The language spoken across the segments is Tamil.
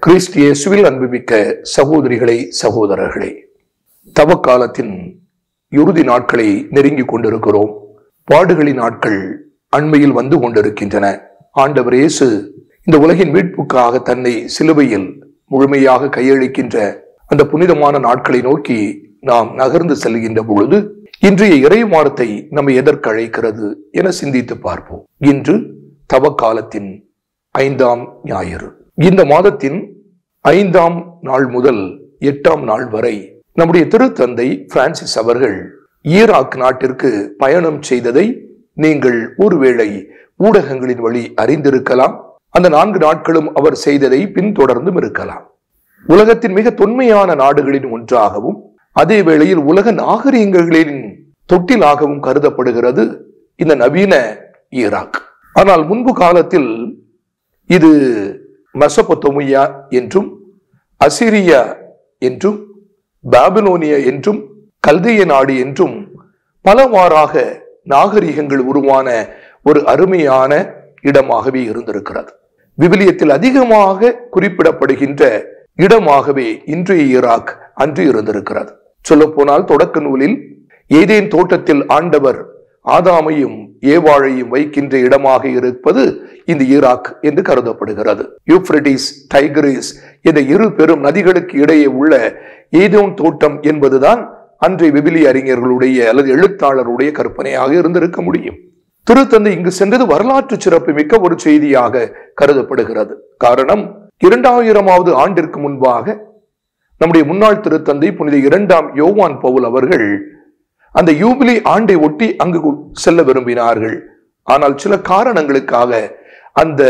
கிறிஸ்து இயேசுவில் அன்புமிக்க சகோதரிகளே சகோதரர்களே தவக்காலத்தின் இறுதி நாட்களை நெருங்கிக் கொண்டிருக்கிறோம் பாடுகளின் நாட்கள் அண்மையில் வந்து கொண்டிருக்கின்றன ஆண்டவர் இயேசு இந்த உலகின் மீட்புக்காக தன்னை சிலுவையில் முழுமையாக கையளிக்கின்ற அந்த புனிதமான நாட்களை நோக்கி நாம் நகர்ந்து செல்கின்ற பொழுது இன்றைய இறை வார்த்தை நம்மை எதற்கு அழைக்கிறது என சிந்தித்து பார்ப்போம் இன்று தவக்காலத்தின் ஐந்தாம் ஞாயிறு இந்த மாதத்தின் ஐந்தாம் நாள் முதல் எட்டாம் நாள் வரை நம்முடைய திருத்தந்தை பிரான்சிஸ் அவர்கள் ஈராக் நாட்டிற்கு பயணம் செய்ததை நீங்கள் ஒருவேளை ஊடகங்களின் வழி அறிந்திருக்கலாம் அந்த நான்கு நாட்களும் அவர் செய்ததை பின்தொடர்ந்தும் இருக்கலாம் உலகத்தின் மிக தொன்மையான நாடுகளின் ஒன்றாகவும் அதே வேளையில் உலக நாகரீகங்களின் தொட்டிலாகவும் கருதப்படுகிறது இந்த நவீன ஈராக் ஆனால் முன்பு காலத்தில் இது மெசபொத்தோமியா என்றும் அசிரியா என்றும் பாபிலோனிய என்றும் கல்திய நாடு என்றும் பலவாறாக நாகரிகங்கள் உருவான ஒரு அருமையான இடமாகவே இருந்திருக்கிறது விவிலியத்தில் அதிகமாக குறிப்பிடப்படுகின்ற இடமாகவே இன்றைய ஈராக் அன்று இருந்திருக்கிறது சொல்ல போனால் தொடக்க நூலில் ஏதேன் தோட்டத்தில் ஆண்டவர் ஆதாமையும் ஏவாழையும் வைக்கின்ற இடமாக இருப்பது இந்த ஈராக் என்று கருதப்படுகிறது யூப்ரடிஸ் டைகரிஸ் என்ற இரு பெரும் நதிகளுக்கு இடையே உள்ள ஏதோன் தோட்டம் என்பதுதான் அன்றைய விபிலி அறிஞர்களுடைய அல்லது எழுத்தாளருடைய கற்பனையாக இருந்திருக்க முடியும் திருத்தந்தை இங்கு சென்றது வரலாற்று சிறப்பு மிக்க ஒரு செய்தியாக கருதப்படுகிறது காரணம் இரண்டாயிரமாவது ஆண்டிற்கு முன்பாக நம்முடைய முன்னாள் திருத்தந்தை புனித இரண்டாம் யோவான் பவுல் அவர்கள் அந்த யூபிலி ஆண்டை ஒட்டி அங்கு செல்ல விரும்பினார்கள் ஆனால் சில காரணங்களுக்காக அந்த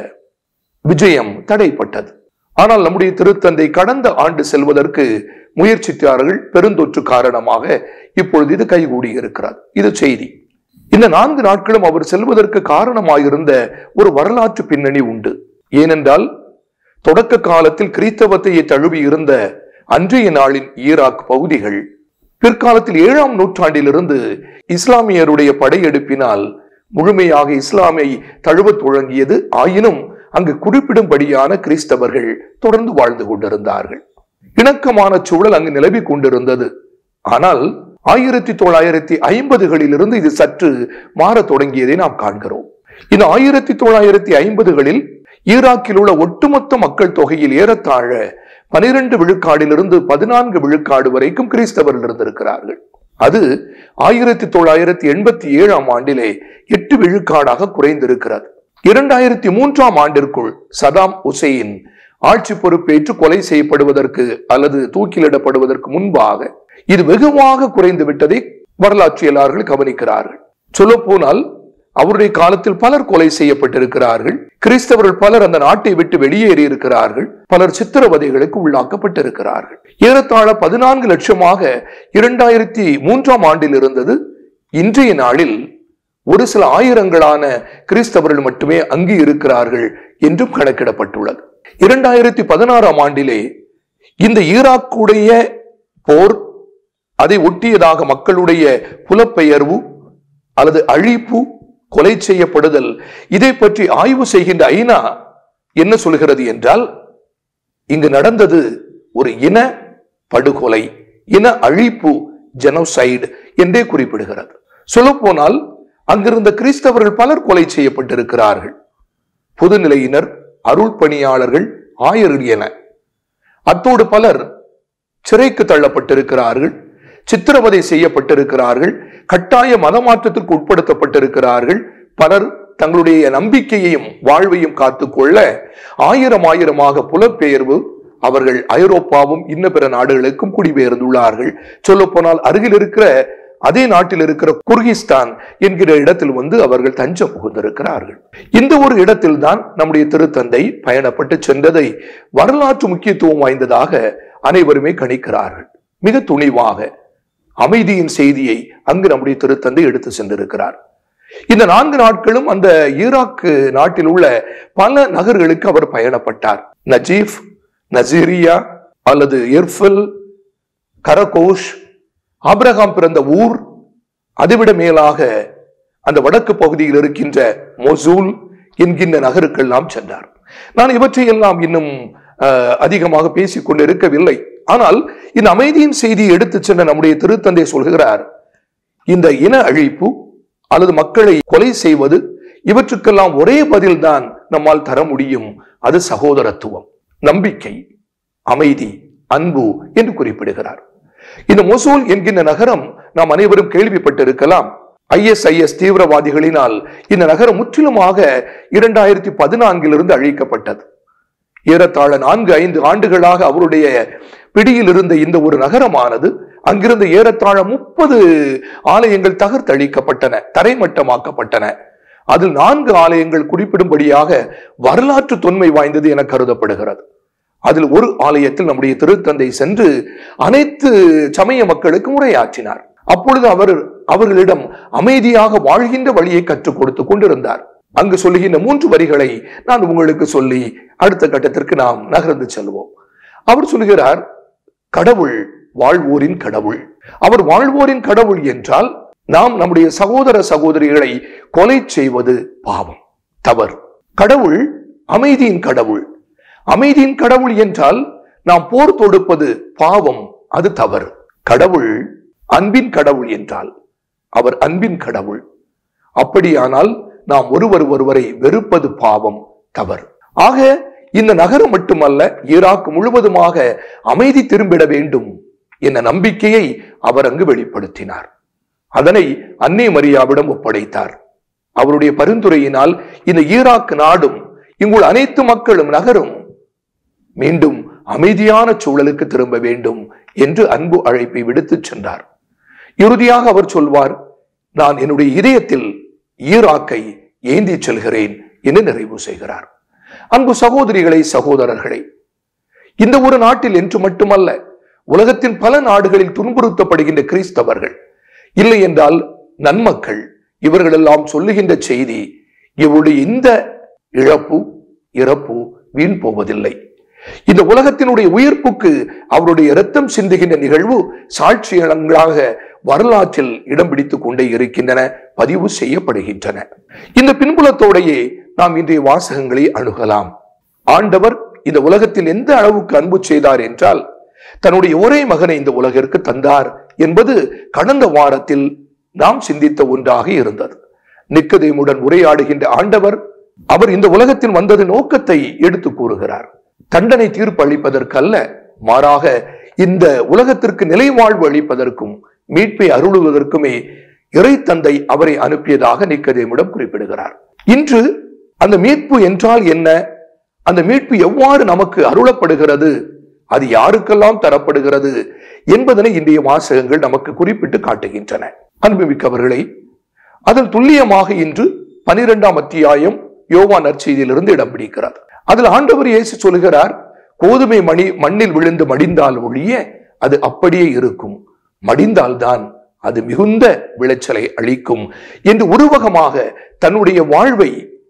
விஜயம் தடைப்பட்டது ஆனால் நம்முடைய திருத்தந்தை கடந்த ஆண்டு செல்வதற்கு முயற்சித்தார்கள் பெருந்தொற்று காரணமாக இப்பொழுது இது கைகூடி இருக்கிறது இது செய்தி இந்த நான்கு நாட்களும் அவர் செல்வதற்கு காரணமாயிருந்த ஒரு வரலாற்று பின்னணி உண்டு ஏனென்றால் தொடக்க காலத்தில் கிறித்தவத்தையை தழுவி இருந்த அன்றைய நாளின் ஈராக் பகுதிகள் பிற்காலத்தில் ஏழாம் நூற்றாண்டிலிருந்து இஸ்லாமியருடைய படையெடுப்பினால் முழுமையாக இஸ்லாமை தழுவத் தொடங்கியது ஆயினும் அங்கு குறிப்பிடும்படியான கிறிஸ்தவர்கள் தொடர்ந்து வாழ்ந்து கொண்டிருந்தார்கள் இணக்கமான சூழல் அங்கு நிலவி கொண்டிருந்தது ஆனால் ஆயிரத்தி தொள்ளாயிரத்தி ஐம்பதுகளிலிருந்து இது சற்று மாற தொடங்கியதை நாம் காண்கிறோம் இந்த ஆயிரத்தி தொள்ளாயிரத்தி ஐம்பதுகளில் ஈராக்கில் உள்ள ஒட்டுமொத்த மக்கள் தொகையில் ஏறத்தாழ பனிரெண்டு விழுக்காடிலிருந்து பதினான்கு விழுக்காடு வரைக்கும் கிறிஸ்தவர்கள் இருந்திருக்கிறார்கள் அது ஆயிரத்தி தொள்ளாயிரத்தி எண்பத்தி ஏழாம் ஆண்டிலே எட்டு விழுக்காடாக குறைந்திருக்கிறது இரண்டாயிரத்தி மூன்றாம் ஆண்டிற்குள் சதாம் உசைன் ஆட்சி பொறுப்பேற்று கொலை செய்யப்படுவதற்கு அல்லது தூக்கிலிடப்படுவதற்கு முன்பாக இது வெகுவாக குறைந்து விட்டதை வரலாற்றியலாளர்கள் கவனிக்கிறார்கள் சொல்ல போனால் அவருடைய காலத்தில் பலர் கொலை செய்யப்பட்டிருக்கிறார்கள் கிறிஸ்தவர்கள் பலர் அந்த நாட்டை விட்டு வெளியேறி இருக்கிறார்கள் பலர் சித்திரவதைகளுக்கு உள்ளாக்கப்பட்டிருக்கிறார்கள் ஏறத்தாழ பதினான்கு லட்சமாக இரண்டாயிரத்தி மூன்றாம் ஆண்டில் இருந்தது இன்றைய நாளில் ஒரு சில ஆயிரங்களான கிறிஸ்தவர்கள் மட்டுமே அங்கு இருக்கிறார்கள் என்றும் கணக்கிடப்பட்டுள்ளது இரண்டாயிரத்தி பதினாறாம் ஆண்டிலே இந்த ஈராக்குடைய போர் அதை ஒட்டியதாக மக்களுடைய புலப்பெயர்வு அல்லது அழிப்பு கொலை செய்யப்படுதல் இதை பற்றி ஆய்வு செய்கின்ற ஐநா என்ன சொல்கிறது என்றால் இங்கு நடந்தது ஒரு இன படுகொலை இன அழிப்பு ஜெனோசைடு என்றே குறிப்பிடுகிறது சொல்லப்போனால் அங்கிருந்த கிறிஸ்தவர்கள் பலர் கொலை செய்யப்பட்டிருக்கிறார்கள் பொதுநிலையினர் அருள் பணியாளர்கள் ஆயர்கள் என அத்தோடு பலர் சிறைக்கு தள்ளப்பட்டிருக்கிறார்கள் சித்திரவதை செய்யப்பட்டிருக்கிறார்கள் கட்டாய மதமாற்றத்திற்கு உட்படுத்தப்பட்டிருக்கிறார்கள் பலர் தங்களுடைய நம்பிக்கையையும் வாழ்வையும் காத்துக்கொள்ள ஆயிரம் ஆயிரமாக புலப்பெயர்வு அவர்கள் ஐரோப்பாவும் இன்ன பிற நாடுகளுக்கும் குடிபெயர்ந்துள்ளார்கள் சொல்ல போனால் அருகில் இருக்கிற அதே நாட்டில் இருக்கிற குர்கிஸ்தான் என்கிற இடத்தில் வந்து அவர்கள் தஞ்சம் புகுந்திருக்கிறார்கள் இந்த ஒரு இடத்தில் தான் நம்முடைய திருத்தந்தை பயணப்பட்டு சென்றதை வரலாற்று முக்கியத்துவம் வாய்ந்ததாக அனைவருமே கணிக்கிறார்கள் மிக துணிவாக அமைதியின் செய்தியை அங்கு நம்முடைய திருத்தந்தை எடுத்து சென்றிருக்கிறார் இந்த நான்கு நாட்களும் அந்த ஈராக் நாட்டில் உள்ள பல நகர்களுக்கு அவர் பயணப்பட்டார் நஜீப் நசீரியா அல்லது எர்ஃபல் கரகோஷ் ஆபிரகாம் பிறந்த ஊர் அதைவிட மேலாக அந்த வடக்கு பகுதியில் இருக்கின்ற மொசூல் என்கின்ற நகருக்கெல்லாம் சென்றார் நான் இவற்றையெல்லாம் இன்னும் அஹ், அதிகமாக பேசிக் கொண்டிருக்கவில்லை ஆனால் இந்த அமைதியின் செய்தியை எடுத்துச் சென்ற நம்முடைய திருத்தந்தை சொல்கிறார் இந்த இன அழிப்பு அல்லது மக்களை கொலை செய்வது இவற்றுக்கெல்லாம் ஒரே பதில்தான் நம்மால் தர முடியும் அது சகோதரத்துவம் நம்பிக்கை அமைதி அன்பு என்று குறிப்பிடுகிறார் இந்த மொசூல் என்கின்ற நகரம் நாம் அனைவரும் கேள்விப்பட்டிருக்கலாம் ஐஎஸ்ஐஎஸ் தீவிரவாதிகளினால் இந்த நகரம் முற்றிலுமாக இரண்டாயிரத்தி பதினான்கிலிருந்து அழிக்கப்பட்டது ஏறத்தாழ நான்கு ஐந்து ஆண்டுகளாக அவருடைய பிடியில் இருந்த இந்த ஒரு நகரமானது அங்கிருந்து ஏறத்தாழ முப்பது ஆலயங்கள் தகர்த்தழிக்கப்பட்டன தரைமட்டமாக்கப்பட்டன அதில் நான்கு ஆலயங்கள் குறிப்பிடும்படியாக வரலாற்று தொன்மை வாய்ந்தது என கருதப்படுகிறது அதில் ஒரு ஆலயத்தில் நம்முடைய திருத்தந்தை சென்று அனைத்து சமய மக்களுக்கு உரையாற்றினார் அப்பொழுது அவர் அவர்களிடம் அமைதியாக வாழ்கின்ற வழியை கற்றுக் கொடுத்து கொண்டிருந்தார் அங்கு சொல்லுகின்ற மூன்று வரிகளை நான் உங்களுக்கு சொல்லி அடுத்த கட்டத்திற்கு நாம் நகர்ந்து செல்வோம் அவர் சொல்கிறார் கடவுள் வாழ்வோரின் கடவுள் அவர் வாழ்வோரின் கடவுள் என்றால் நாம் நம்முடைய சகோதர சகோதரிகளை கொலை செய்வது பாவம் தவறு கடவுள் அமைதியின் கடவுள் அமைதியின் கடவுள் என்றால் நாம் போர் தொடுப்பது பாவம் அது தவறு கடவுள் அன்பின் கடவுள் என்றால் அவர் அன்பின் கடவுள் அப்படியானால் நாம் ஒருவர் ஒருவரை வெறுப்பது பாவம் தவறு ஆக இந்த நகரம் மட்டுமல்ல ஈராக் முழுவதுமாக அமைதி திரும்பிட வேண்டும் என்ற நம்பிக்கையை அவர் அங்கு வெளிப்படுத்தினார் அதனை அன்னை மரியாவிடம் ஒப்படைத்தார் அவருடைய பரிந்துரையினால் இந்த ஈராக் நாடும் இங்குள்ள அனைத்து மக்களும் நகரும் மீண்டும் அமைதியான சூழலுக்கு திரும்ப வேண்டும் என்று அன்பு அழைப்பை விடுத்துச் சென்றார் இறுதியாக அவர் சொல்வார் நான் என்னுடைய இதயத்தில் ஈராக்கை ஏந்தி செல்கிறேன் என்று நிறைவு செய்கிறார் அன்பு சகோதரிகளை சகோதரர்களை இந்த ஒரு நாட்டில் என்று மட்டுமல்ல உலகத்தின் பல நாடுகளில் துன்புறுத்தப்படுகின்ற கிறிஸ்தவர்கள் இல்லை என்றால் நன்மக்கள் இவர்களெல்லாம் சொல்லுகின்ற செய்தி இவருடைய இந்த இழப்பு இறப்பு வீண் போவதில்லை இந்த உலகத்தினுடைய உயிர்ப்புக்கு அவருடைய இரத்தம் சிந்துகின்ற நிகழ்வு சாட்சியங்களாக வரலாற்றில் இடம் பிடித்துக் கொண்டே இருக்கின்றன பதிவு செய்யப்படுகின்றன இந்த பின்புலத்தோடையே நாம் இன்றைய வாசகங்களை அணுகலாம் ஆண்டவர் இந்த உலகத்தில் எந்த அளவுக்கு அன்பு செய்தார் என்றால் தன்னுடைய ஒரே மகனை இந்த உலகிற்கு தந்தார் என்பது கடந்த வாரத்தில் நாம் சிந்தித்த ஒன்றாக இருந்தது நிக்கதேமுடன் உரையாடுகின்ற ஆண்டவர் அவர் இந்த உலகத்தில் வந்தது நோக்கத்தை எடுத்து கூறுகிறார் தண்டனை தீர்ப்பு அளிப்பதற்கல்ல மாறாக இந்த உலகத்திற்கு நிலைவாழ்வு அளிப்பதற்கும் மீட்பை அருளுவதற்குமே இறை தந்தை அவரை அனுப்பியதாக நிக்கதேமிடம் குறிப்பிடுகிறார் இன்று அந்த மீட்பு என்றால் என்ன அந்த மீட்பு எவ்வாறு நமக்கு அருளப்படுகிறது அது யாருக்கெல்லாம் தரப்படுகிறது என்பதனை இன்றைய வாசகங்கள் நமக்கு குறிப்பிட்டு காட்டுகின்றன அன்புமிக்கவர்களை அதில் துல்லியமாக இன்று பனிரெண்டாம் அத்தியாயம் யோவா நற்செய்தியிலிருந்து இடம் பிடிக்கிறது அதில் ஆண்டவர் இயேசு சொல்கிறார் கோதுமை மணி மண்ணில் விழுந்து மடிந்தால் ஒழிய அது அப்படியே இருக்கும் மடிந்தால்தான் அது மிகுந்த விளைச்சலை அளிக்கும் என்று உருவகமாக தன்னுடைய வாழ்வை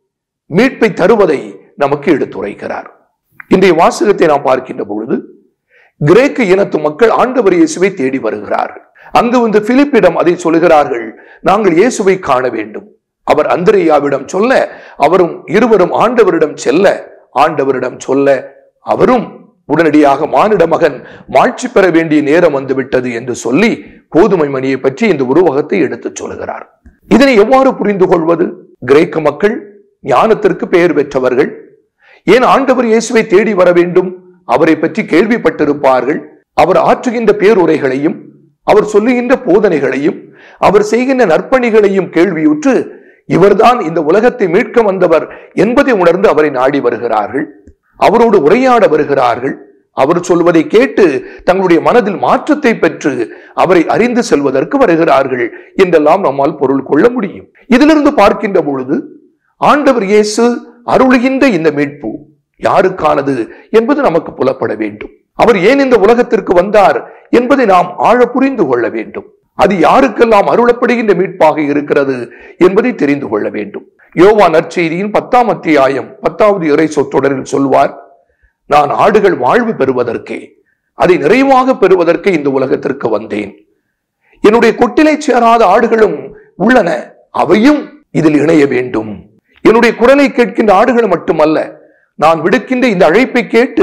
மீட்பை தருவதை நமக்கு எடுத்துரைக்கிறார் இன்றைய வாசகத்தை நாம் பார்க்கின்ற பொழுது கிரேக்க இனத்து மக்கள் ஆண்டவர் இயேசுவை தேடி வருகிறார்கள் அங்கு வந்து பிலிப்பிடம் அதை சொல்கிறார்கள் நாங்கள் இயேசுவை காண வேண்டும் அவர் அந்திரையாவிடம் சொல்ல அவரும் இருவரும் ஆண்டவரிடம் செல்ல ஆண்டவரிடம் சொல்ல அவரும் உடனடியாக மானிட மகன் மாட்சி பெற வேண்டிய நேரம் வந்துவிட்டது என்று சொல்லி கோதுமை மணியை பற்றி இந்த உருவகத்தை எடுத்துச் சொல்கிறார் இதனை எவ்வாறு புரிந்து கொள்வது கிரேக்க மக்கள் ஞானத்திற்கு பெயர் பெற்றவர்கள் ஏன் ஆண்டவர் இயேசுவை தேடி வர வேண்டும் அவரை பற்றி கேள்விப்பட்டிருப்பார்கள் அவர் ஆற்றுகின்ற பேருரைகளையும் அவர் சொல்லுகின்ற போதனைகளையும் அவர் செய்கின்ற நற்பணிகளையும் கேள்வியுற்று இவர்தான் இந்த உலகத்தை மீட்க வந்தவர் என்பதை உணர்ந்து அவரை நாடி வருகிறார்கள் அவரோடு உரையாட வருகிறார்கள் அவர் சொல்வதை கேட்டு தங்களுடைய மனதில் மாற்றத்தை பெற்று அவரை அறிந்து செல்வதற்கு வருகிறார்கள் என்றெல்லாம் நம்மால் பொருள் கொள்ள முடியும் இதிலிருந்து பார்க்கின்ற பொழுது ஆண்டவர் இயேசு அருளுகின்ற இந்த மீட்பு யாருக்கானது என்பது நமக்கு புலப்பட வேண்டும் அவர் ஏன் இந்த உலகத்திற்கு வந்தார் என்பதை நாம் ஆழ புரிந்து கொள்ள வேண்டும் அது யாருக்கெல்லாம் அருளப்படுகின்ற மீட்பாக இருக்கிறது என்பதை தெரிந்து கொள்ள வேண்டும் யோவா நற்செய்தியின் பத்தாம் அத்தியாயம் பத்தாவது இறை சொற்றொடரில் சொல்வார் நான் ஆடுகள் வாழ்வு பெறுவதற்கே அதை நிறைவாக பெறுவதற்கு இந்த உலகத்திற்கு வந்தேன் என்னுடைய கொட்டிலை சேராத ஆடுகளும் உள்ளன அவையும் இதில் இணைய வேண்டும் என்னுடைய குரலை கேட்கின்ற ஆடுகள் மட்டுமல்ல நான் விடுக்கின்ற இந்த அழைப்பை கேட்டு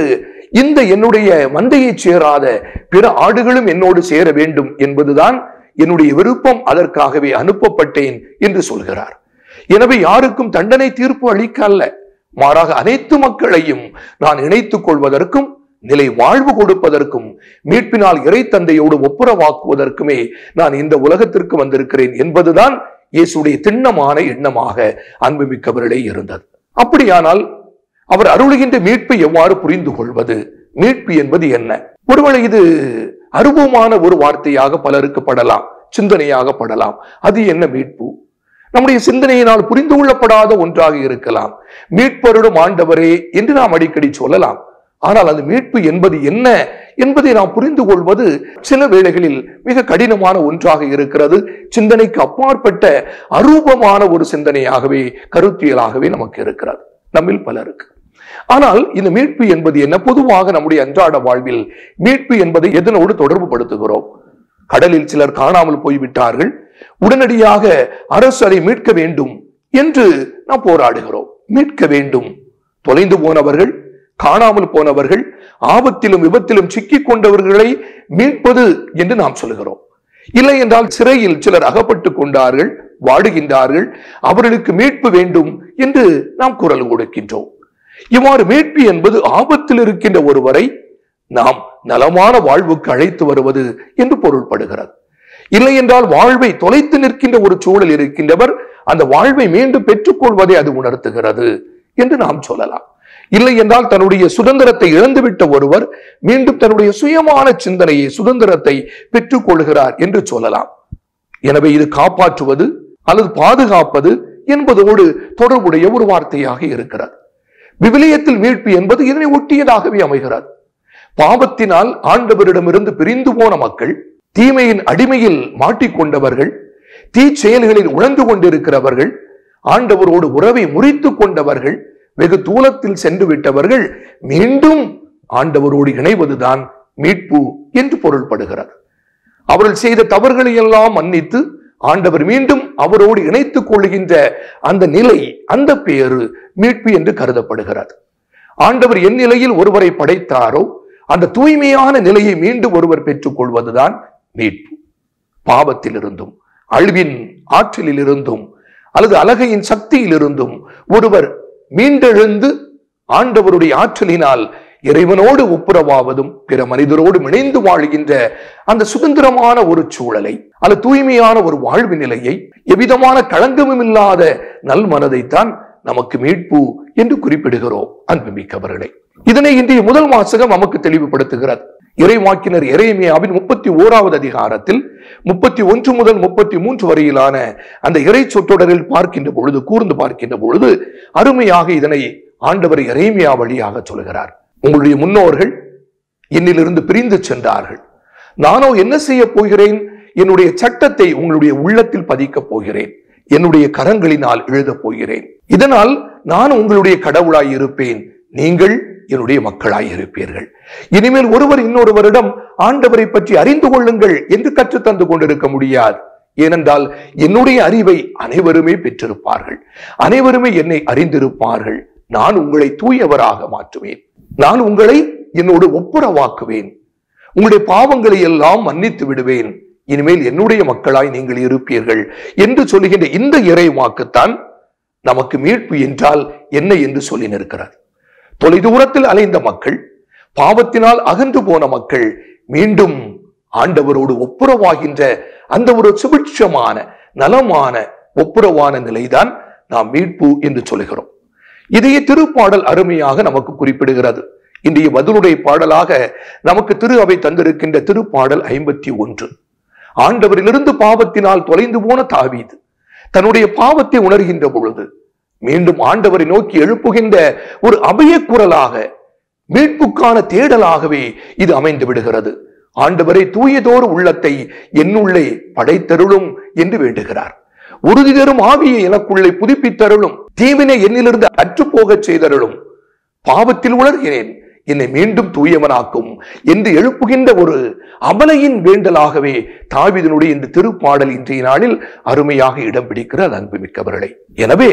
இந்த என்னுடைய மந்தையைச் சேராத பிற ஆடுகளும் என்னோடு சேர வேண்டும் என்பதுதான் என்னுடைய விருப்பம் அதற்காகவே அனுப்பப்பட்டேன் என்று சொல்கிறார் எனவே யாருக்கும் தண்டனை தீர்ப்பு அளிக்க அல்ல மாறாக அனைத்து மக்களையும் நான் இணைத்துக் கொள்வதற்கும் நிலை வாழ்வு கொடுப்பதற்கும் மீட்பினால் இறை தந்தையோடு ஒப்புரவாக்குவதற்குமே நான் இந்த உலகத்திற்கு வந்திருக்கிறேன் என்பதுதான் இயேசுடைய திண்ணமான எண்ணமாக அன்புமிக்கவர்களே இருந்தது அப்படியானால் அவர் அருளுகின்ற மீட்பை எவ்வாறு புரிந்து கொள்வது மீட்பு என்பது என்ன ஒருவேளை இது அருவமான ஒரு வார்த்தையாக பலருக்கு படலாம் சிந்தனையாக படலாம் அது என்ன மீட்பு நம்முடைய சிந்தனையினால் புரிந்து கொள்ளப்படாத ஒன்றாக இருக்கலாம் மீட்பருடும் ஆண்டவரே என்று நாம் அடிக்கடி சொல்லலாம் ஆனால் அது மீட்பு என்பது என்ன என்பதை நாம் புரிந்து கொள்வது சில வேளைகளில் மிக கடினமான ஒன்றாக இருக்கிறது சிந்தனைக்கு அப்பாற்பட்ட அரூபமான ஒரு சிந்தனையாகவே கருத்தியலாகவே நமக்கு இருக்கிறது நம்மில் பலருக்கு ஆனால் இந்த மீட்பு என்பது என்ன பொதுவாக நம்முடைய அன்றாட வாழ்வில் மீட்பு என்பதை எதனோடு தொடர்பு படுத்துகிறோம் கடலில் சிலர் காணாமல் போய்விட்டார்கள் உடனடியாக அரசு அதை மீட்க வேண்டும் என்று நாம் போராடுகிறோம் மீட்க வேண்டும் தொலைந்து போனவர்கள் காணாமல் போனவர்கள் ஆபத்திலும் விபத்திலும் சிக்கிக் கொண்டவர்களை மீட்பது என்று நாம் சொல்கிறோம் இல்லை என்றால் சிறையில் சிலர் அகப்பட்டுக் கொண்டார்கள் வாடுகின்றார்கள் அவர்களுக்கு மீட்பு வேண்டும் என்று நாம் குரல் கொடுக்கின்றோம் இவ்வாறு மீட்பு என்பது ஆபத்தில் இருக்கின்ற ஒருவரை நாம் நலமான வாழ்வுக்கு அழைத்து வருவது என்று பொருள்படுகிறது இல்லை என்றால் வாழ்வை தொலைத்து நிற்கின்ற ஒரு சூழல் இருக்கின்றவர் அந்த வாழ்வை மீண்டும் பெற்றுக்கொள்வதை அது உணர்த்துகிறது என்று நாம் சொல்லலாம் இல்லை என்றால் தன்னுடைய சுதந்திரத்தை இழந்துவிட்ட ஒருவர் மீண்டும் தன்னுடைய சுயமான சிந்தனையை சுதந்திரத்தை பெற்றுக் கொள்கிறார் என்று சொல்லலாம் எனவே இது காப்பாற்றுவது அல்லது பாதுகாப்பது என்பதோடு தொடர்புடைய ஒரு வார்த்தையாக இருக்கிறது விவிலியத்தில் மீட்பு என்பது இதனை ஒட்டியதாகவே அமைகிறது பாவத்தினால் ஆண்டவரிடமிருந்து பிரிந்து போன மக்கள் தீமையின் அடிமையில் மாட்டிக்கொண்டவர்கள் தீ செயல்களில் உழந்து கொண்டிருக்கிறவர்கள் ஆண்டவரோடு உறவை முறித்துக் கொண்டவர்கள் வெகு தூரத்தில் சென்று விட்டவர்கள் மீண்டும் ஆண்டவரோடு இணைவதுதான் மீட்பு என்று பொருள்படுகிறது அவர்கள் செய்த தவறுகளை எல்லாம் மன்னித்து ஆண்டவர் மீண்டும் அவரோடு இணைத்துக் கொள்கின்ற அந்த நிலை அந்த பேரு மீட்பு என்று கருதப்படுகிறது ஆண்டவர் என் நிலையில் ஒருவரை படைத்தாரோ அந்த தூய்மையான நிலையை மீண்டும் ஒருவர் பெற்றுக் கொள்வதுதான் மீட்பு பாவத்தில் இருந்தும் அழிவின் ஆற்றலில் இருந்தும் அல்லது அழகையின் சக்தியில் இருந்தும் ஒருவர் மீண்டெழுந்து ஆண்டவருடைய ஆற்றலினால் இறைவனோடு ஒப்புரவாவதும் பிற மனிதரோடு இணைந்து வாழ்கின்ற அந்த சுதந்திரமான ஒரு சூழலை அல்லது தூய்மையான ஒரு வாழ்வு நிலையை எவ்விதமான களங்கமும் இல்லாத நல் மனதைத்தான் நமக்கு மீட்பு என்று குறிப்பிடுகிறோம் அன்புமிக்கவர்களே இதனை இன்றைய முதல் வாசகம் நமக்கு தெளிவுபடுத்துகிறது இறைவாக்கினர் இறைமையாவின் முப்பத்தி ஓராவது அதிகாரத்தில் முப்பத்தி ஒன்று முதல் முப்பத்தி மூன்று வரையிலான அந்த இறை சொற்றொடரில் பார்க்கின்ற பொழுது கூர்ந்து பார்க்கின்ற பொழுது அருமையாக இதனை ஆண்டவர் இறைமையா வழியாக சொல்கிறார் உங்களுடைய முன்னோர்கள் என்னிலிருந்து பிரிந்து சென்றார்கள் நானோ என்ன செய்ய போகிறேன் என்னுடைய சட்டத்தை உங்களுடைய உள்ளத்தில் பதிக்கப் போகிறேன் என்னுடைய கரங்களினால் எழுதப் போகிறேன் இதனால் நான் உங்களுடைய கடவுளாய் இருப்பேன் நீங்கள் என்னுடைய மக்களாய் இருப்பீர்கள் இனிமேல் ஒருவர் இன்னொருவரிடம் ஆண்டவரை பற்றி அறிந்து கொள்ளுங்கள் என்று கற்றுத் தந்து கொண்டிருக்க முடியாது ஏனென்றால் என்னுடைய அறிவை அனைவருமே பெற்றிருப்பார்கள் அனைவருமே என்னை அறிந்திருப்பார்கள் நான் உங்களை தூயவராக மாற்றுவேன் நான் உங்களை என்னோடு ஒப்புரவாக்குவேன் உங்களுடைய பாவங்களை எல்லாம் மன்னித்து விடுவேன் இனிமேல் என்னுடைய மக்களாய் நீங்கள் இருப்பீர்கள் என்று சொல்லுகின்ற இந்த இறை வாக்குத்தான் நமக்கு மீட்பு என்றால் என்ன என்று சொல்லி நிற்கிறார் தொலைதூரத்தில் அலைந்த மக்கள் பாவத்தினால் அகன்று போன மக்கள் மீண்டும் ஆண்டவரோடு ஒப்புரவாகின்ற அந்த ஒரு சுபிட்சமான நலமான ஒப்புரவான நிலைதான் நாம் மீட்பு என்று சொல்லுகிறோம் இதையே திருப்பாடல் அருமையாக நமக்கு குறிப்பிடுகிறது இன்றைய பதிலுடைய பாடலாக நமக்கு திரு அவை தந்திருக்கின்ற திருப்பாடல் ஐம்பத்தி ஒன்று ஆண்டவரிலிருந்து பாவத்தினால் தொலைந்து போன தாவீது தன்னுடைய பாவத்தை உணர்கின்ற பொழுது மீண்டும் ஆண்டவரை நோக்கி எழுப்புகின்ற ஒரு அபய குரலாக மீட்புக்கான தேடலாகவே இது அமைந்து விடுகிறது ஆண்டவரை தூயதோர் உள்ளத்தை என்னுள்ளே படைத்தருளும் என்று வேண்டுகிறார் உறுதி தரும் ஆவியை எனக்குள்ளே புதுப்பித்தருளும் தீவினை என்னிலிருந்து அற்றுப்போகச் செய்தருளும் பாவத்தில் உணர்கிறேன் என்னை மீண்டும் தூயவனாக்கும் என்று எழுப்புகின்ற ஒரு அமலையின் வேண்டலாகவே தாவிதனுடைய இந்த திருப்பாடல் இன்றைய நாளில் அருமையாக இடம் பிடிக்கிறது அன்புமிக்கவர்களே எனவே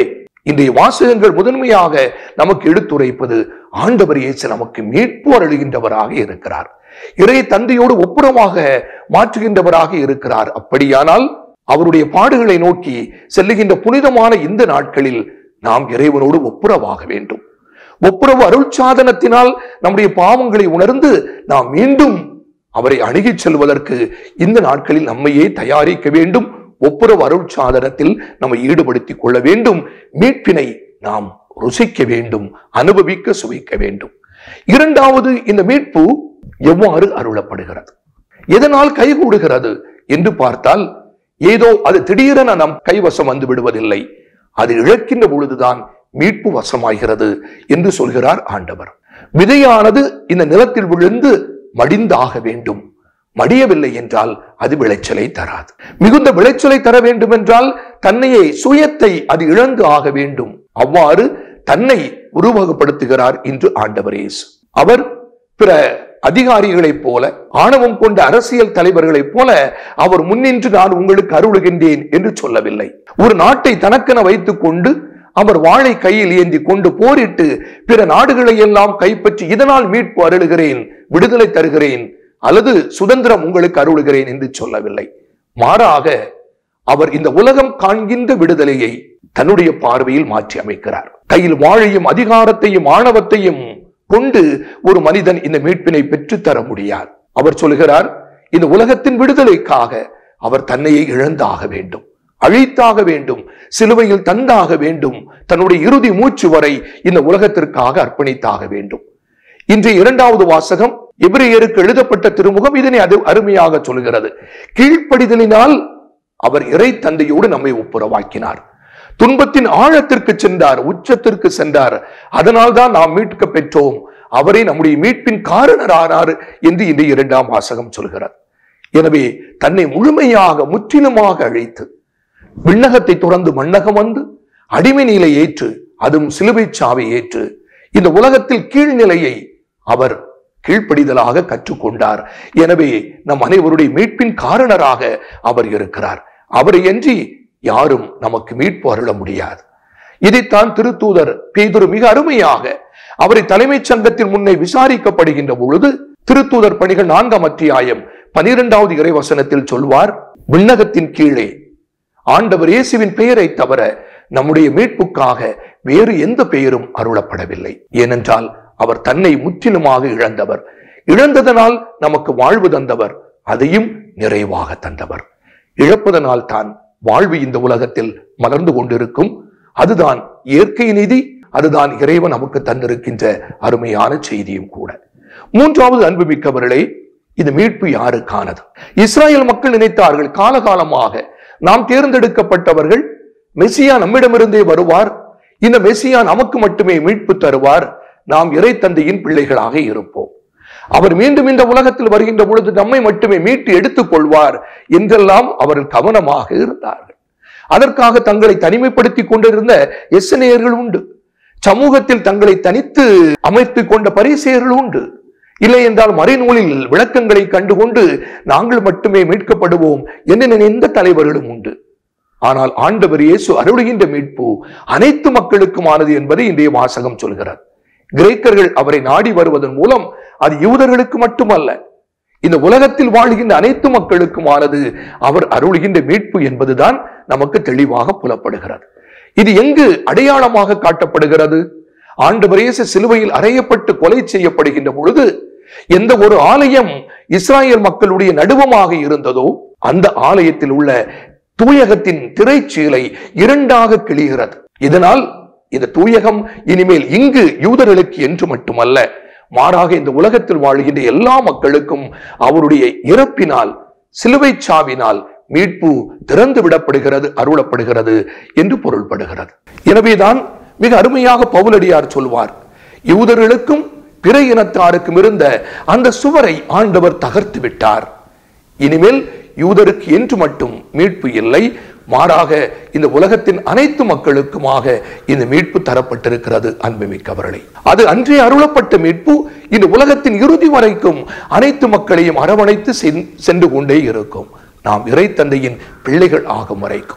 இன்றைய வாசகங்கள் முதன்மையாக நமக்கு எடுத்துரைப்பது ஆண்டவர் இயேசு நமக்கு மீட்பு அருளுகின்றவராக இருக்கிறார் இறை தந்தையோடு ஒப்புரமாக மாற்றுகின்றவராக இருக்கிறார் அப்படியானால் அவருடைய பாடுகளை நோக்கி செல்லுகின்ற புனிதமான இந்த நாட்களில் நாம் இறைவனோடு ஒப்புரவாக வேண்டும் ஒப்புரவு அருள் சாதனத்தினால் நம்முடைய பாவங்களை உணர்ந்து நாம் மீண்டும் அவரை அணுகிச் செல்வதற்கு இந்த நாட்களில் நம்மையே தயாரிக்க வேண்டும் ஒப்புரவு அருள் சாதனத்தில் நம்மை ஈடுபடுத்திக் கொள்ள வேண்டும் மீட்பினை நாம் ருசிக்க வேண்டும் அனுபவிக்க சுவைக்க வேண்டும் இரண்டாவது இந்த மீட்பு எவ்வாறு அருளப்படுகிறது எதனால் கைகூடுகிறது என்று பார்த்தால் ஏதோ அது திடீரென நம் கைவசம் வந்து விடுவதில்லை அது இழக்கின்ற பொழுதுதான் மீட்பு வசமாகிறது என்று சொல்கிறார் ஆண்டவர் விதையானது இந்த நிலத்தில் விழுந்து மடிந்தாக வேண்டும் மடியவில்லை என்றால் அது விளைச்சலை தராது மிகுந்த விளைச்சலை தர வேண்டும் என்றால் தன்னையே சுயத்தை அது இழந்து ஆக வேண்டும் அவ்வாறு தன்னை உருவகப்படுத்துகிறார் இன்று ஆண்டவர் இயேசு அவர் பிற அதிகாரிகளைப் போல ஆணவம் கொண்ட அரசியல் தலைவர்களைப் போல அவர் முன்னின்று நான் உங்களுக்கு அருளுகின்றேன் என்று சொல்லவில்லை ஒரு நாட்டை தனக்கென வைத்துக் கொண்டு அவர் வாளை கையில் ஏந்தி கொண்டு போரிட்டு பிற நாடுகளை எல்லாம் கைப்பற்றி இதனால் மீட்பு அருளுகிறேன் விடுதலை தருகிறேன் அல்லது சுதந்திரம் உங்களுக்கு அருளுகிறேன் என்று சொல்லவில்லை மாறாக அவர் இந்த உலகம் காண்கின்ற விடுதலையை தன்னுடைய பார்வையில் மாற்றி அமைக்கிறார் கையில் வாழையும் அதிகாரத்தையும் ஆணவத்தையும் கொண்டு ஒரு மனிதன் இந்த மீட்பினை பெற்றுத்தர முடியாது அவர் சொல்கிறார் இந்த உலகத்தின் விடுதலைக்காக அவர் தன்னையே இழந்தாக வேண்டும் அழித்தாக வேண்டும் சிலுவையில் தந்தாக வேண்டும் தன்னுடைய இறுதி மூச்சு வரை இந்த உலகத்திற்காக அர்ப்பணித்தாக வேண்டும் இன்றைய இரண்டாவது வாசகம் எபிரேயருக்கு எழுதப்பட்ட திருமுகம் இதனை அது அருமையாக சொல்கிறது கீழ்ப்படிதலினால் அவர் இறை தந்தையோடு நம்மை ஒப்புரவாக்கினார் துன்பத்தின் ஆழத்திற்கு சென்றார் உச்சத்திற்கு சென்றார் அதனால் தான் நாம் மீட்க பெற்றோம் அவரே நம்முடைய மீட்பின் காரணரானார் என்று இந்த இரண்டாம் வாசகம் சொல்கிறார் எனவே தன்னை முழுமையாக முற்றிலுமாக அழைத்து விண்ணகத்தை துறந்து மண்ணகம் வந்து அடிமை நிலை ஏற்று அதுவும் சிலுவை சாவை ஏற்று இந்த உலகத்தில் கீழ்நிலையை அவர் கீழ்ப்படிதலாக கற்றுக்கொண்டார் எனவே நம் அனைவருடைய மீட்பின் காரணராக அவர் இருக்கிறார் அவரை என்று யாரும் நமக்கு மீட்பு அருள முடியாது இதைத்தான் திருத்தூதர் பேதுரு மிக அருமையாக அவரை தலைமைச் சங்கத்தின் முன்னே விசாரிக்கப்படுகின்ற பொழுது திருத்தூதர் பணிகள் நான்காம் அத்தியாயம் பனிரெண்டாவது இறைவசனத்தில் சொல்வார் விண்ணகத்தின் கீழே ஆண்டவர் இயேசுவின் பெயரை தவிர நம்முடைய மீட்புக்காக வேறு எந்த பெயரும் அருளப்படவில்லை ஏனென்றால் அவர் தன்னை முற்றிலுமாக இழந்தவர் இழந்ததனால் நமக்கு வாழ்வு தந்தவர் அதையும் நிறைவாக தந்தவர் இழப்பதனால் தான் வாழ்வு இந்த உலகத்தில் மலர்ந்து கொண்டிருக்கும் அதுதான் இயற்கை நிதி அதுதான் இறைவன் நமக்கு தந்திருக்கின்ற அருமையான செய்தியும் கூட மூன்றாவது அன்புமிக்கவர்களே இது மீட்பு யாருக்கானது இஸ்ராயல் மக்கள் நினைத்தார்கள் காலகாலமாக நாம் தேர்ந்தெடுக்கப்பட்டவர்கள் மெசியா நம்மிடமிருந்தே வருவார் இந்த மெசியா நமக்கு மட்டுமே மீட்பு தருவார் நாம் இறை தந்தையின் பிள்ளைகளாக இருப்போம் அவர் மீண்டும் இந்த உலகத்தில் வருகின்ற பொழுது நம்மை மட்டுமே மீட்டு எடுத்துக் கொள்வார் என்றெல்லாம் அவர்கள் கவனமாக இருந்தார்கள் அதற்காக தங்களை தனிமைப்படுத்திக் கொண்டிருந்த எஸ்எனேயர்கள் உண்டு சமூகத்தில் தங்களை தனித்து அமைத்துக் கொண்ட பரிசெயர்கள் உண்டு இல்லை என்றால் மறைநூலில் விளக்கங்களை கண்டுகொண்டு நாங்கள் மட்டுமே மீட்கப்படுவோம் என்று நினைந்த தலைவர்களும் உண்டு ஆனால் ஆண்டவர் இயேசு அருளுகின்ற மீட்பு அனைத்து மக்களுக்குமானது என்பதை இன்றைய வாசகம் சொல்கிறார் கிரேக்கர்கள் அவரை நாடி வருவதன் மூலம் அது யூதர்களுக்கு மட்டுமல்ல இந்த உலகத்தில் வாழ்கின்ற அனைத்து மக்களுக்குமானது அவர் அருளுகின்ற மீட்பு என்பதுதான் நமக்கு தெளிவாக புலப்படுகிறது இது எங்கு அடையாளமாக காட்டப்படுகிறது ஆண்டவர் இயேசு சிலுவையில் அறையப்பட்டு கொலை செய்யப்படுகின்ற பொழுது எந்த ஒரு ஆலயம் இஸ்ராயல் மக்களுடைய நடுவமாக இருந்ததோ அந்த ஆலயத்தில் உள்ள தூயகத்தின் திரைச்சீலை இரண்டாக கிழிகிறது இதனால் இந்த தூயகம் இனிமேல் இங்கு யூதர்களுக்கு என்று மட்டுமல்ல மாறாக இந்த உலகத்தில் வாழ்கின்ற எல்லா மக்களுக்கும் அவருடைய இறப்பினால் சிலுவை சாவினால் மீட்பு திறந்து விடப்படுகிறது அருளப்படுகிறது என்று பொருள்படுகிறது எனவேதான் மிக அருமையாக பவுலடியார் சொல்வார் யூதர்களுக்கும் பிற இனத்தாருக்கும் இருந்த அந்த சுவரை ஆண்டவர் தகர்த்து விட்டார் இனிமேல் யூதருக்கு என்று மட்டும் மீட்பு இல்லை மாறாக இந்த உலகத்தின் அனைத்து மக்களுக்குமாக இந்த மீட்பு தரப்பட்டிருக்கிறது அன்புமிக்கவர்களே அது அன்றே அருளப்பட்ட மீட்பு இந்த உலகத்தின் இறுதி வரைக்கும் அனைத்து மக்களையும் அரவணைத்து சென்- சென்று கொண்டே இருக்கும் நாம் இறை தந்தையின் பிள்ளைகள் ஆகும் வரைக்கும்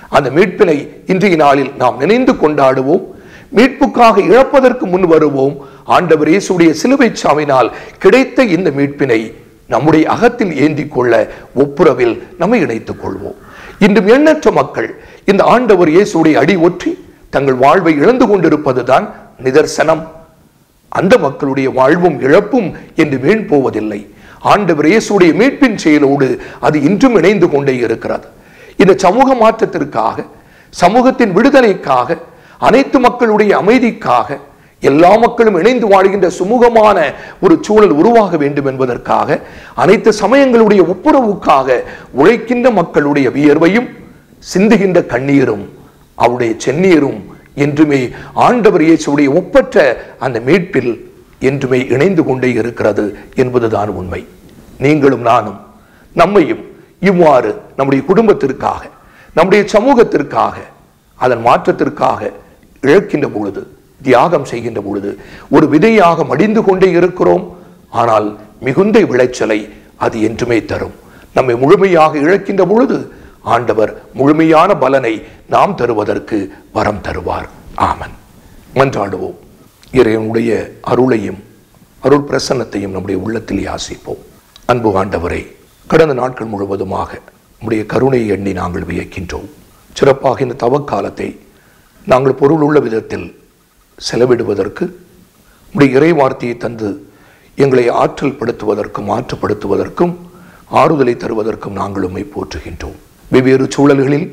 அந்த மீட்பினை இன்றைய நாளில் நாம் நினைந்து கொண்டாடுவோம் மீட்புக்காக இழப்பதற்கு முன் வருவோம் ஆண்டவர் இயேசுடைய சிலுவை சாவினால் கிடைத்த இந்த மீட்பினை நம்முடைய அகத்தில் ஏந்தி கொள்ள ஒப்புரவில் நம்மை இணைத்துக் கொள்வோம் இன்றும் எண்ணற்ற மக்கள் இந்த ஆண்டவர் இயேசுடைய அடி ஒற்றி தங்கள் வாழ்வை இழந்து கொண்டிருப்பதுதான் நிதர்சனம் அந்த மக்களுடைய வாழ்வும் இழப்பும் என்று வீண் போவதில்லை ஆண்டவர் இயேசுடைய மீட்பின் செயலோடு அது இன்றும் இணைந்து கொண்டே இருக்கிறது இந்த சமூக மாற்றத்திற்காக சமூகத்தின் விடுதலைக்காக அனைத்து மக்களுடைய அமைதிக்காக எல்லா மக்களும் இணைந்து வாழ்கின்ற சுமூகமான ஒரு சூழல் உருவாக வேண்டும் என்பதற்காக அனைத்து சமயங்களுடைய ஒப்புரவுக்காக உழைக்கின்ற மக்களுடைய வியர்வையும் சிந்துகின்ற கண்ணீரும் அவருடைய செந்நீரும் என்றுமே ஆண்டவர் இயேசுடைய ஒப்பற்ற அந்த மீட்பில் என்றுமே இணைந்து கொண்டே இருக்கிறது என்பதுதான் உண்மை நீங்களும் நானும் நம்மையும் இவ்வாறு நம்முடைய குடும்பத்திற்காக நம்முடைய சமூகத்திற்காக அதன் மாற்றத்திற்காக இழக்கின்ற பொழுது தியாகம் செய்கின்ற பொழுது ஒரு விதையாக மடிந்து கொண்டே இருக்கிறோம் ஆனால் மிகுந்த விளைச்சலை அது என்றுமே தரும் நம்மை முழுமையாக இழக்கின்ற பொழுது ஆண்டவர் முழுமையான பலனை நாம் தருவதற்கு வரம் தருவார் ஆமன் மன்றாடுவோம் இறைவனுடைய அருளையும் அருள் பிரசன்னத்தையும் நம்முடைய உள்ளத்தில் யாசிப்போம் அன்பு ஆண்டவரை கடந்த நாட்கள் முழுவதுமாக நம்முடைய கருணையை எண்ணி நாங்கள் வியக்கின்றோம் சிறப்பாக இந்த தவக்காலத்தை நாங்கள் பொருள் உள்ள விதத்தில் செலவிடுவதற்கு உடைய இறை வார்த்தையை தந்து எங்களை ஆற்றல் படுத்துவதற்கும் ஆற்றுப்படுத்துவதற்கும் ஆறுதலை தருவதற்கும் நாங்கள் உம்மை போற்றுகின்றோம் வெவ்வேறு சூழல்களில்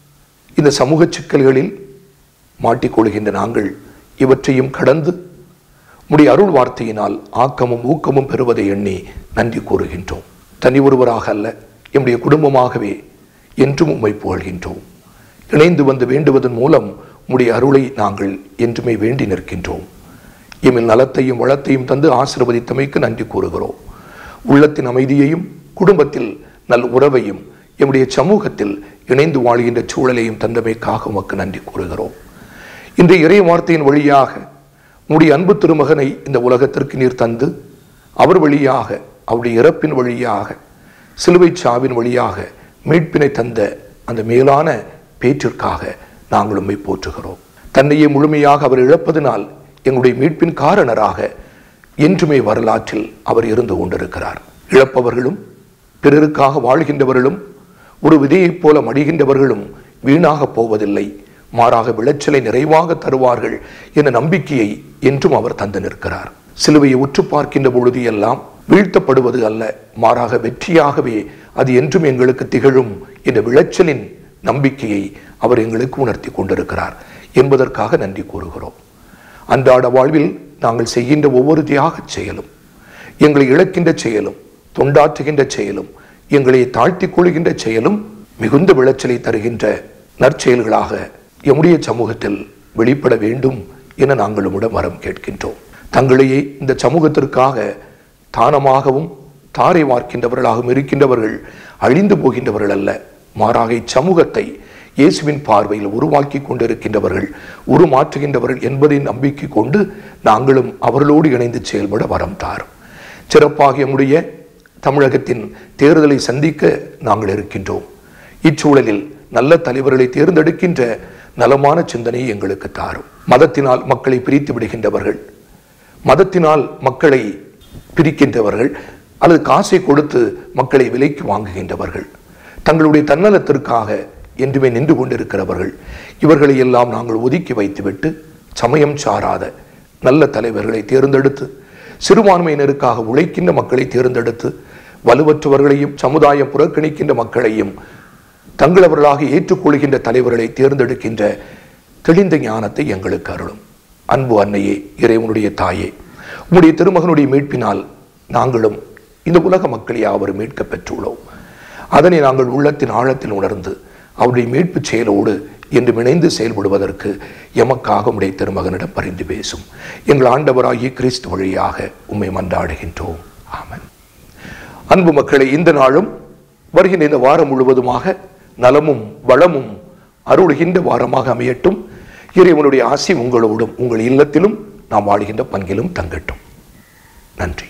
இந்த சமூக சிக்கல்களில் மாட்டிக்கொள்கின்ற நாங்கள் இவற்றையும் கடந்து உடைய அருள் வார்த்தையினால் ஆக்கமும் ஊக்கமும் பெறுவதை எண்ணி நன்றி கூறுகின்றோம் தனி ஒருவராக அல்ல எம்முடைய குடும்பமாகவே என்றும் உம்மை புகழ்கின்றோம் இணைந்து வந்து வேண்டுவதன் மூலம் உடைய அருளை நாங்கள் என்றுமே வேண்டி நிற்கின்றோம் எம்மில் நலத்தையும் வளத்தையும் தந்து ஆசிர்வதித்தமைக்கு நன்றி கூறுகிறோம் உள்ளத்தின் அமைதியையும் குடும்பத்தில் நல் உறவையும் எம்முடைய சமூகத்தில் இணைந்து வாழ்கின்ற சூழலையும் தந்தமைக்காக உமக்கு நன்றி கூறுகிறோம் இன்றைய இறை வார்த்தையின் வழியாக உடைய அன்பு திருமகனை இந்த உலகத்திற்கு நீர் தந்து அவர் வழியாக அவருடைய இறப்பின் வழியாக சிலுவை சாவின் வழியாக மீட்பினை தந்த அந்த மேலான பேற்றிற்காக நாங்கள் உம்மை போற்றுகிறோம் தன்னையே முழுமையாக அவர் இழப்பதனால் எங்களுடைய மீட்பின் காரணராக என்றுமே வரலாற்றில் அவர் இருந்து கொண்டிருக்கிறார் இழப்பவர்களும் பிறருக்காக வாழ்கின்றவர்களும் ஒரு விதையைப் போல மடிகின்றவர்களும் வீணாக போவதில்லை மாறாக விளைச்சலை நிறைவாக தருவார்கள் என்ற நம்பிக்கையை என்றும் அவர் தந்து நிற்கிறார் சிலுவையை உற்று பார்க்கின்ற பொழுது எல்லாம் வீழ்த்தப்படுவது அல்ல மாறாக வெற்றியாகவே அது என்றும் எங்களுக்கு திகழும் என்ற விளைச்சலின் நம்பிக்கையை அவர் எங்களுக்கு உணர்த்தி கொண்டிருக்கிறார் என்பதற்காக நன்றி கூறுகிறோம் அன்றாட வாழ்வில் நாங்கள் செய்கின்ற ஒவ்வொரு தியாகச் செயலும் எங்களை இழக்கின்ற செயலும் தொண்டாற்றுகின்ற செயலும் எங்களை தாழ்த்திக் கொள்கின்ற செயலும் மிகுந்த விளைச்சலை தருகின்ற நற்செயல்களாக எம்முடைய சமூகத்தில் வெளிப்பட வேண்டும் என நாங்கள் உம்மிடம் வரம் கேட்கின்றோம் தங்களையே இந்த சமூகத்திற்காக தானமாகவும் தாரை வார்க்கின்றவர்களாகவும் இருக்கின்றவர்கள் அழிந்து போகின்றவர்கள் அல்ல மாறாக இச்சமூகத்தை இயேசுவின் பார்வையில் உருவாக்கி கொண்டிருக்கின்றவர்கள் உருமாற்றுகின்றவர்கள் என்பதை நம்பிக்கை கொண்டு நாங்களும் அவர்களோடு இணைந்து செயல்பட வரம் தாரும் சிறப்பாக எம்முடைய தமிழகத்தின் தேர்தலை சந்திக்க நாங்கள் இருக்கின்றோம் இச்சூழலில் நல்ல தலைவர்களை தேர்ந்தெடுக்கின்ற நலமான சிந்தனையை எங்களுக்கு தாரும் மதத்தினால் மக்களை பிரித்து விடுகின்றவர்கள் மதத்தினால் மக்களை பிரிக்கின்றவர்கள் அல்லது காசை கொடுத்து மக்களை விலைக்கு வாங்குகின்றவர்கள் தங்களுடைய தன்னலத்திற்காக என்றுமே நின்று கொண்டிருக்கிறவர்கள் இவர்களை எல்லாம் நாங்கள் ஒதுக்கி வைத்துவிட்டு சமயம் சாராத நல்ல தலைவர்களை தேர்ந்தெடுத்து சிறுபான்மையினருக்காக உழைக்கின்ற மக்களை தேர்ந்தெடுத்து வலுவற்றவர்களையும் சமுதாயம் புறக்கணிக்கின்ற மக்களையும் தங்களவர்களாக ஏற்றுக்கொள்கின்ற தலைவர்களை தேர்ந்தெடுக்கின்ற தெளிந்த ஞானத்தை எங்களுக்கு அருளும் அன்பு அன்னையே இறைவனுடைய தாயே உம்முடைய திருமகனுடைய மீட்பினால் நாங்களும் இந்த உலக மக்கள் யாவரும் மீட்க பெற்றுள்ளோம் அதனை நாங்கள் உள்ளத்தின் ஆழத்தில் உணர்ந்து அவருடைய மீட்பு செயலோடு என்று இணைந்து செயல்படுவதற்கு எமக்காக உடைய திருமகனிடம் பரிந்து பேசும் எங்கள் ஆண்டவராகிய கிறிஸ்து வழியாக உம்மை மன்றாடுகின்றோம் ஆமென் அன்பு மக்களை இந்த நாளும் வருகின்ற இந்த வாரம் முழுவதுமாக நலமும் வளமும் அருளுகின்ற வாரமாக அமையட்டும் இறைவனுடைய ஆசி உங்களோடும் உங்கள் இல்லத்திலும் நாம் வாழ்கின்ற பங்கிலும் தங்கட்டும் நன்றி